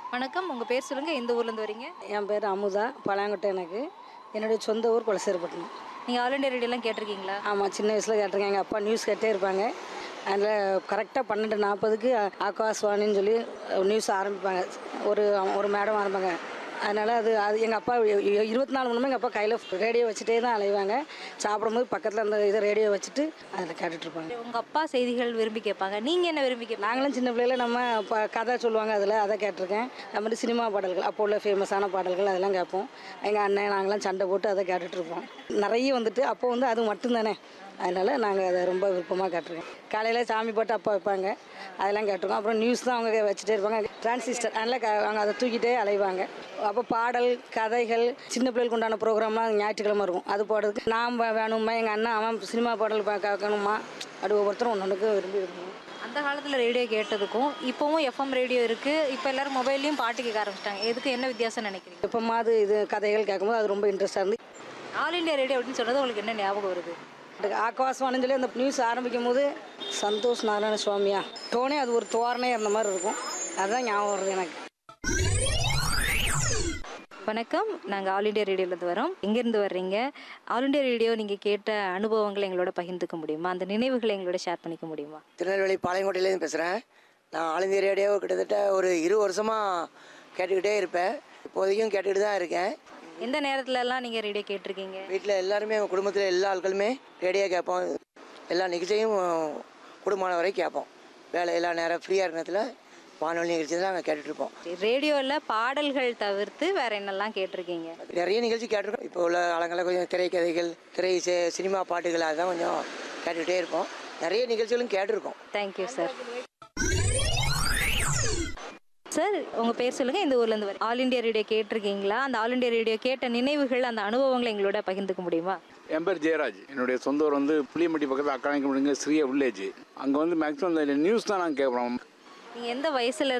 வணக்கம் உங்கள் பேர் சொல்லுங்கள் எந்த ஊர்லேருந்து வரீங்க என் பேர் அமுதா பழாங்கொட்டை எனக்கு என்னுடைய சொந்த ஊர் குலசேரப்பட்டினம் நீங்கள் ஆல் இண்டியா ரேடியோலாம் கேட்டிருக்கீங்களா ஆமாம் சின்ன வயசில் கேட்டிருக்கேன் எங்கள் அப்பா நியூஸ் கேட்டே இருப்பாங்க அதில் கரெக்டாக பன்னெண்டு நாற்பதுக்கு ஆகாஷ்வாணின்னு சொல்லி நியூஸ் ஆரம்பிப்பாங்க ஒரு ஒரு மேடம் ஆரம்பிப்பாங்க அதனால் அது அது எங்கள் அப்பா இ- இ- இருபத்தி நாலு மணி நேரம் எங்கள் அப்பா கையில் ரேடியோ வச்சுட்டே தான் அலைவாங்க சாப்பிடும்போது பக்கத்தில் அந்த இதை ரேடியோ வச்சுட்டு அதில் கேட்டுட்ருப்பாங்க உங்கள் அப்பா செய்திகள் விரும்பி கேட்பாங்க நீங்கள் என்ன விரும்பி கேட்பாங்க நாங்களும் சின்ன பிள்ளையில நம்ம இப்போ கதை சொல்லுவாங்க அதில் அதை கேட்டிருக்கேன் அது மாதிரி சினிமா பாடல்கள் அப்போ உள்ள ஃபேமஸான பாடல்கள் அதெல்லாம் கேட்போம் எங்கள் அண்ணன் நாங்களாம் சண்டை போட்டு அதை கேட்டுட்ருப்போம் நிறைய வந்துட்டு அப்போ வந்து அது மட்டும்தானே அதனால் நாங்கள் அதை ரொம்ப விருப்பமாக கேட்டிருக்கோம் காலையில் சாமி பாட்டு அப்பா வைப்பாங்க அதெல்லாம் கேட்டிருக்கோம் அப்புறம் நியூஸ் தான் அவங்க வச்சுட்டே இருப்பாங்க டிரான்சிஸ்டர் அதனால் க- அவங்க அதை தூக்கிட்டே அலைவாங்க அப்போ பாடல் கதைகள் சின்ன பிள்ளைகளுக்கு உண்டான ப்ரோக்ராம்லாம் ஞாயிற்றுக்கிழமை இருக்கும் அது போடுறதுக்கு நான் வே- வேணுமா எங்கள் அண்ணன் அவன் சினிமா பாடல் பா- கேட்கணுமா அப்படி ஒவ்வொருத்தரும் ஒன்று ஒன்றுக்கு விரும்பி விரும்புவோம் அந்த காலத்தில் ரேடியோ கேட்டதுக்கும் இப்போவும் எஃப்எம் ரேடியோ இருக்குது இப்போ எல்லாரும் மொபைல்லையும் பாட்டு கேட்க ஆரம்பிச்சிட்டாங்க எதுக்கு என்ன வித்தியாசம் நினைக்கிறீங்க எப்போமாவது இது கதைகள் கேட்கும்போது அது ரொம்ப இன்ட்ரெஸ்டாக இருந்து ஆல் இண்டியா ரேடியோ அப்படின்னு சொன்னது உங்களுக்கு என்ன ஞாபகம் வருது ஆகாசவாணின்னு சொல்லி அந்த நியூஸ் ஆரம்பிக்கும் போது சந்தோஷ் நாராயண சுவாமியா டோனே அது ஒரு தோரணை அந்த மாதிரி இருக்கும் அதுதான் ஞாபகம் வருது எனக்கு வணக்கம் நாங்கள் ஆல் இண்டியா ரேடியோலேருந்து வரோம் எங்கேருந்து வர்றீங்க ஆல் இண்டியா ரேடியோ நீங்கள் கேட்ட அனுபவங்களை எங்களோட பகிர்ந்துக்க முடியுமா அந்த நினைவுகளை எங்களோட ஷேர் பண்ணிக்க முடியுமா திருநெல்வேலி பாளையங்கோட்டையிலேருந்து பேசுகிறேன் நான் ஆல் இந்தியா ரேடியோ கிட்டத்தட்ட ஒரு இரு வருஷமாக கேட்டுக்கிட்டே இருப்பேன் இப்போதைக்கும் கேட்டுக்கிட்டு தான் இருக்கேன் எந்த நேரத்துலலாம் நீங்கள் ரேடியோ கேட்டிருக்கீங்க வீட்டில் எல்லாருமே எங்கள் குடும்பத்தில் எல்லா ஆட்களுமே ரேடியோ கேட்போம் எல்லா நிகழ்ச்சியும் குடும்பமான வரை கேட்போம் வேலை எல்லா நேரம் ஃப்ரீயாக இருக்க நேரத்தில் வானொலி நிகழ்ச்சி தான் நாங்கள் கேட்டுட்ருப்போம் ரேடியோவில் பாடல்கள் தவிர்த்து வேற என்னெல்லாம் கேட்டிருக்கீங்க நிறைய நிகழ்ச்சி கேட்டிருக்கோம் இப்போ உள்ள காலங்களில் கொஞ்சம் திரைக்கதைகள் திரை சி- சினிமா பாட்டுகள் அதான் கொஞ்சம் கேட்டுக்கிட்டே இருப்போம் நிறைய நிகழ்ச்சிகளும் கேட்டிருக்கோம் தேங்க்யூ சார் சார் உங்கள் பேர் சொல்லுங்கள் இந்த ஊர்லேருந்து வர ஆல் இண்டியா ரேடியோ கேட்டிருக்கீங்களா அந்த ஆல் இண்டியா ரேடியோ கேட்ட நினைவுகள் அந்த அனுபவங்களை எங்களோட பகிர்ந்துக்க முடியுமா என் பேர் ஜெயராஜ் என்னுடைய சொந்த ஊர் வந்து புளியம்பட்டி பக்கத்தில் அக்காணிக்க முடியுங்க ஸ்ரீயா வில்லேஜ் அங்கே வந்து மேக்ஸிமம் இந்த நியூஸ் தான் நாங்கள் கேட்குறோம் நீங்கள் எந்த வயசுல